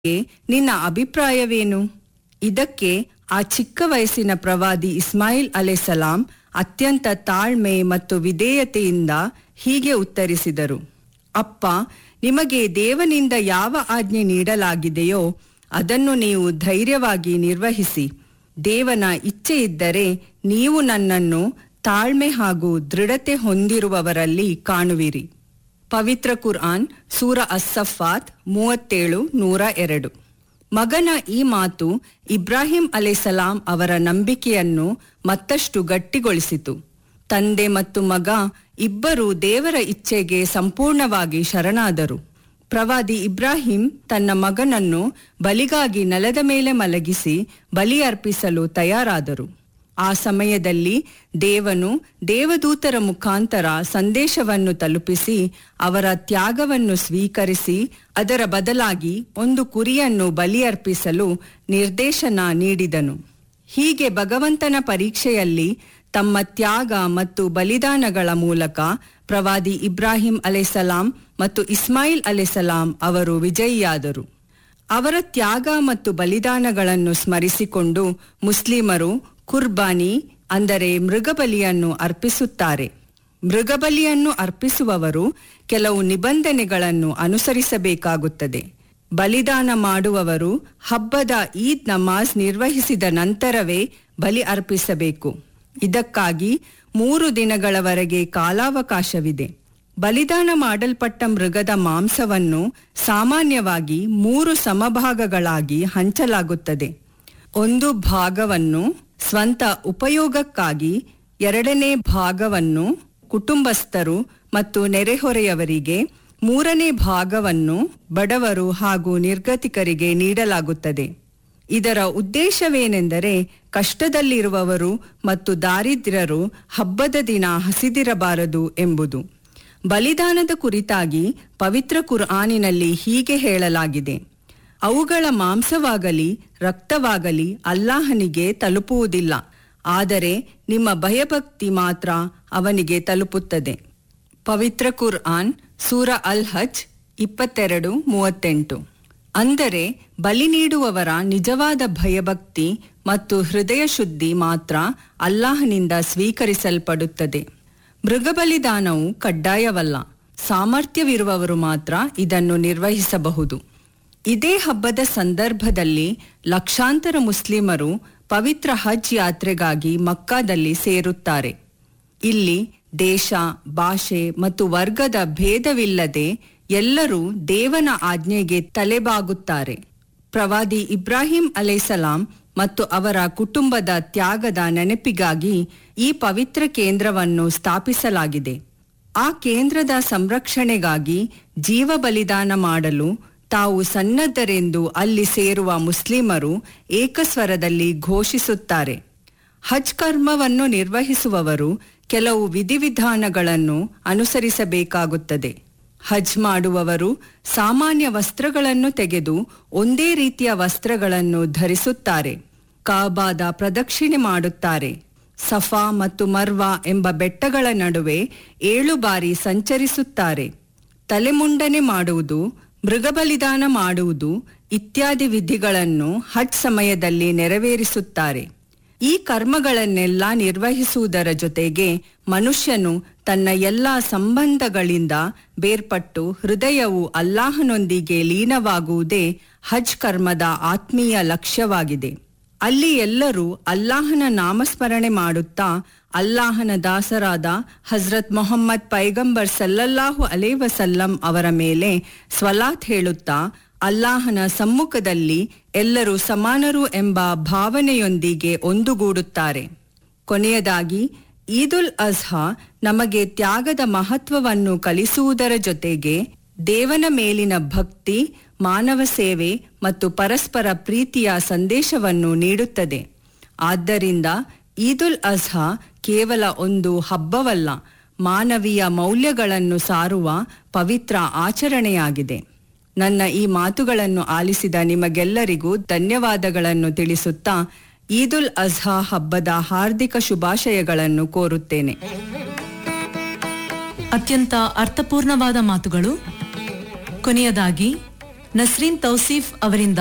ಬಗ್ಗೆ ನಿನ್ನ ಅಭಿಪ್ರಾಯವೇನು ಇದಕ್ಕೆ ಆ ಚಿಕ್ಕ ವಯಸ್ಸಿನ ಪ್ರವಾದಿ ಇಸ್ಮಾಯಿಲ್ ಅಲೆಸಲಾಂ ಅತ್ಯಂತ ತಾಳ್ಮೆ ಮತ್ತು ವಿಧೇಯತೆಯಿಂದ ಹೀಗೆ ಉತ್ತರಿಸಿದರು ಅಪ್ಪ ನಿಮಗೆ ದೇವನಿಂದ ಯಾವ ಆಜ್ಞೆ ನೀಡಲಾಗಿದೆಯೋ ಅದನ್ನು ನೀವು ಧೈರ್ಯವಾಗಿ ನಿರ್ವಹಿಸಿ ದೇವನ ಇಚ್ಛೆ ಇದ್ದರೆ ನೀವು ನನ್ನನ್ನು ತಾಳ್ಮೆ ಹಾಗೂ ದೃಢತೆ ಹೊಂದಿರುವವರಲ್ಲಿ ಕಾಣುವಿರಿ ಪವಿತ್ರ ಕುರ್ಆನ್ ಸೂರ ಅಸ್ಸಫಾತ್ ಮೂವತ್ತೇಳು ನೂರ ಎರಡು ಮಗನ ಈ ಮಾತು ಇಬ್ರಾಹಿಂ ಅಲೆಸಲಾಂ ಅವರ ನಂಬಿಕೆಯನ್ನು ಮತ್ತಷ್ಟು ಗಟ್ಟಿಗೊಳಿಸಿತು ತಂದೆ ಮತ್ತು ಮಗ ಇಬ್ಬರೂ ದೇವರ ಇಚ್ಛೆಗೆ ಸಂಪೂರ್ಣವಾಗಿ ಶರಣಾದರು ಪ್ರವಾದಿ ಇಬ್ರಾಹಿಂ ತನ್ನ ಮಗನನ್ನು ಬಲಿಗಾಗಿ ನೆಲದ ಮೇಲೆ ಮಲಗಿಸಿ ಬಲಿ ಅರ್ಪಿಸಲು ತಯಾರಾದರು ಆ ಸಮಯದಲ್ಲಿ ದೇವನು ದೇವದೂತರ ಮುಖಾಂತರ ಸಂದೇಶವನ್ನು ತಲುಪಿಸಿ ಅವರ ತ್ಯಾಗವನ್ನು ಸ್ವೀಕರಿಸಿ ಅದರ ಬದಲಾಗಿ ಒಂದು ಕುರಿಯನ್ನು ಬಲಿಯರ್ಪಿಸಲು ನಿರ್ದೇಶನ ನೀಡಿದನು ಹೀಗೆ ಭಗವಂತನ ಪರೀಕ್ಷೆಯಲ್ಲಿ ತಮ್ಮ ತ್ಯಾಗ ಮತ್ತು ಬಲಿದಾನಗಳ ಮೂಲಕ ಪ್ರವಾದಿ ಇಬ್ರಾಹಿಂ ಅಲೆಸಲಾಂ ಮತ್ತು ಇಸ್ಮಾಯಿಲ್ ಅಲೆಸಲಾಂ ಅವರು ವಿಜಯಿಯಾದರು ಅವರ ತ್ಯಾಗ ಮತ್ತು ಬಲಿದಾನಗಳನ್ನು ಸ್ಮರಿಸಿಕೊಂಡು ಮುಸ್ಲಿಮರು ಕುರ್ಬಾನಿ ಅಂದರೆ ಮೃಗಬಲಿಯನ್ನು ಅರ್ಪಿಸುತ್ತಾರೆ ಮೃಗಬಲಿಯನ್ನು ಅರ್ಪಿಸುವವರು ಕೆಲವು ನಿಬಂಧನೆಗಳನ್ನು ಅನುಸರಿಸಬೇಕಾಗುತ್ತದೆ ಬಲಿದಾನ ಮಾಡುವವರು ಹಬ್ಬದ ಈದ್ ನಮಾಜ್ ನಿರ್ವಹಿಸಿದ ನಂತರವೇ ಬಲಿ ಅರ್ಪಿಸಬೇಕು ಇದಕ್ಕಾಗಿ ಮೂರು ದಿನಗಳವರೆಗೆ ಕಾಲಾವಕಾಶವಿದೆ ಬಲಿದಾನ ಮಾಡಲ್ಪಟ್ಟ ಮೃಗದ ಮಾಂಸವನ್ನು ಸಾಮಾನ್ಯವಾಗಿ ಮೂರು ಸಮಭಾಗಗಳಾಗಿ ಹಂಚಲಾಗುತ್ತದೆ ಒಂದು ಭಾಗವನ್ನು ಸ್ವಂತ ಉಪಯೋಗಕ್ಕಾಗಿ ಎರಡನೇ ಭಾಗವನ್ನು ಕುಟುಂಬಸ್ಥರು ಮತ್ತು ನೆರೆಹೊರೆಯವರಿಗೆ ಮೂರನೇ ಭಾಗವನ್ನು ಬಡವರು ಹಾಗೂ ನಿರ್ಗತಿಕರಿಗೆ ನೀಡಲಾಗುತ್ತದೆ ಇದರ ಉದ್ದೇಶವೇನೆಂದರೆ ಕಷ್ಟದಲ್ಲಿರುವವರು ಮತ್ತು ದಾರಿದ್ರ್ಯರು ಹಬ್ಬದ ದಿನ ಹಸಿದಿರಬಾರದು ಎಂಬುದು ಬಲಿದಾನದ ಕುರಿತಾಗಿ ಪವಿತ್ರ ಕುರ್ಆನಿನಲ್ಲಿ ಹೀಗೆ ಹೇಳಲಾಗಿದೆ ಅವುಗಳ ಮಾಂಸವಾಗಲಿ ರಕ್ತವಾಗಲಿ ಅಲ್ಲಾಹನಿಗೆ ತಲುಪುವುದಿಲ್ಲ ಆದರೆ ನಿಮ್ಮ ಭಯಭಕ್ತಿ ಮಾತ್ರ ಅವನಿಗೆ ತಲುಪುತ್ತದೆ ಪವಿತ್ರ ಕುರ್ಆನ್ ಸೂರ ಅಲ್ ಹಜ್ ಇಪ್ಪತ್ತೆರಡು ಮೂವತ್ತೆಂಟು ಅಂದರೆ ಬಲಿ ನೀಡುವವರ ನಿಜವಾದ ಭಯಭಕ್ತಿ ಮತ್ತು ಹೃದಯ ಶುದ್ಧಿ ಮಾತ್ರ ಅಲ್ಲಾಹನಿಂದ ಸ್ವೀಕರಿಸಲ್ಪಡುತ್ತದೆ ಮೃಗಬಲಿದಾನವು ಕಡ್ಡಾಯವಲ್ಲ ಸಾಮರ್ಥ್ಯವಿರುವವರು ಮಾತ್ರ ಇದನ್ನು ನಿರ್ವಹಿಸಬಹುದು ಇದೇ ಹಬ್ಬದ ಸಂದರ್ಭದಲ್ಲಿ ಲಕ್ಷಾಂತರ ಮುಸ್ಲಿಮರು ಪವಿತ್ರ ಹಜ್ ಯಾತ್ರೆಗಾಗಿ ಮಕ್ಕಾದಲ್ಲಿ ಸೇರುತ್ತಾರೆ ಇಲ್ಲಿ ದೇಶ ಭಾಷೆ ಮತ್ತು ವರ್ಗದ ಭೇದವಿಲ್ಲದೆ ಎಲ್ಲರೂ ದೇವನ ಆಜ್ಞೆಗೆ ತಲೆಬಾಗುತ್ತಾರೆ ಪ್ರವಾದಿ ಇಬ್ರಾಹಿಂ ಅಲೈಸಲಾಂ ಮತ್ತು ಅವರ ಕುಟುಂಬದ ತ್ಯಾಗದ ನೆನಪಿಗಾಗಿ ಈ ಪವಿತ್ರ ಕೇಂದ್ರವನ್ನು ಸ್ಥಾಪಿಸಲಾಗಿದೆ ಆ ಕೇಂದ್ರದ ಸಂರಕ್ಷಣೆಗಾಗಿ ಜೀವ ಬಲಿದಾನ ಮಾಡಲು ತಾವು ಸನ್ನದ್ಧರೆಂದು ಅಲ್ಲಿ ಸೇರುವ ಮುಸ್ಲಿಮರು ಏಕಸ್ವರದಲ್ಲಿ ಘೋಷಿಸುತ್ತಾರೆ ಹಜ್ ಕರ್ಮವನ್ನು ನಿರ್ವಹಿಸುವವರು ಕೆಲವು ವಿಧಿವಿಧಾನಗಳನ್ನು ಅನುಸರಿಸಬೇಕಾಗುತ್ತದೆ ಹಜ್ ಮಾಡುವವರು ಸಾಮಾನ್ಯ ವಸ್ತ್ರಗಳನ್ನು ತೆಗೆದು ಒಂದೇ ರೀತಿಯ ವಸ್ತ್ರಗಳನ್ನು ಧರಿಸುತ್ತಾರೆ ಕಾಬಾದ ಪ್ರದಕ್ಷಿಣೆ ಮಾಡುತ್ತಾರೆ ಸಫಾ ಮತ್ತು ಮರ್ವಾ ಎಂಬ ಬೆಟ್ಟಗಳ ನಡುವೆ ಏಳು ಬಾರಿ ಸಂಚರಿಸುತ್ತಾರೆ ತಲೆಮುಂಡನೆ ಮಾಡುವುದು ಮೃಗಬಲಿದಾನ ಮಾಡುವುದು ಇತ್ಯಾದಿ ವಿಧಿಗಳನ್ನು ಹಜ್ ಸಮಯದಲ್ಲಿ ನೆರವೇರಿಸುತ್ತಾರೆ ಈ ಕರ್ಮಗಳನ್ನೆಲ್ಲ ನಿರ್ವಹಿಸುವುದರ ಜೊತೆಗೆ ಮನುಷ್ಯನು ತನ್ನ ಎಲ್ಲ ಸಂಬಂಧಗಳಿಂದ ಬೇರ್ಪಟ್ಟು ಹೃದಯವು ಅಲ್ಲಾಹನೊಂದಿಗೆ ಲೀನವಾಗುವುದೇ ಹಜ್ ಕರ್ಮದ ಆತ್ಮೀಯ ಲಕ್ಷ್ಯವಾಗಿದೆ ಅಲ್ಲಿ ಎಲ್ಲರೂ ಅಲ್ಲಾಹನ ನಾಮಸ್ಮರಣೆ ಮಾಡುತ್ತಾ ಅಲ್ಲಾಹನ ದಾಸರಾದ ಹಜ್ರತ್ ಮೊಹಮ್ಮದ್ ಪೈಗಂಬರ್ ಸಲ್ಲಲ್ಲಾಹು ಅಲೇ ವಸಲ್ಲಂ ಅವರ ಮೇಲೆ ಸ್ವಲಾತ್ ಹೇಳುತ್ತಾ ಅಲ್ಲಾಹನ ಸಮ್ಮುಖದಲ್ಲಿ ಎಲ್ಲರೂ ಸಮಾನರು ಎಂಬ ಭಾವನೆಯೊಂದಿಗೆ ಒಂದುಗೂಡುತ್ತಾರೆ ಕೊನೆಯದಾಗಿ ಈದುಲ್ ಅಜ್ಹಾ ನಮಗೆ ತ್ಯಾಗದ ಮಹತ್ವವನ್ನು ಕಲಿಸುವುದರ ಜೊತೆಗೆ ದೇವನ ಮೇಲಿನ ಭಕ್ತಿ ಮಾನವ ಸೇವೆ ಮತ್ತು ಪರಸ್ಪರ ಪ್ರೀತಿಯ ಸಂದೇಶವನ್ನು ನೀಡುತ್ತದೆ ಆದ್ದರಿಂದ ಈದುಲ್ ಅಜ್ಹಾ ಕೇವಲ ಒಂದು ಹಬ್ಬವಲ್ಲ ಮಾನವೀಯ ಮೌಲ್ಯಗಳನ್ನು ಸಾರುವ ಪವಿತ್ರ ಆಚರಣೆಯಾಗಿದೆ ನನ್ನ ಈ ಮಾತುಗಳನ್ನು ಆಲಿಸಿದ ನಿಮಗೆಲ್ಲರಿಗೂ ಧನ್ಯವಾದಗಳನ್ನು ತಿಳಿಸುತ್ತಾ ಈದುಲ್ ಅಜ್ಹಾ ಹಬ್ಬದ ಹಾರ್ದಿಕ ಶುಭಾಶಯಗಳನ್ನು ಕೋರುತ್ತೇನೆ ಅತ್ಯಂತ ಅರ್ಥಪೂರ್ಣವಾದ ಮಾತುಗಳು ಕೊನೆಯದಾಗಿ ನಸ್ರೀನ್ ತೌಸೀಫ್ ಅವರಿಂದ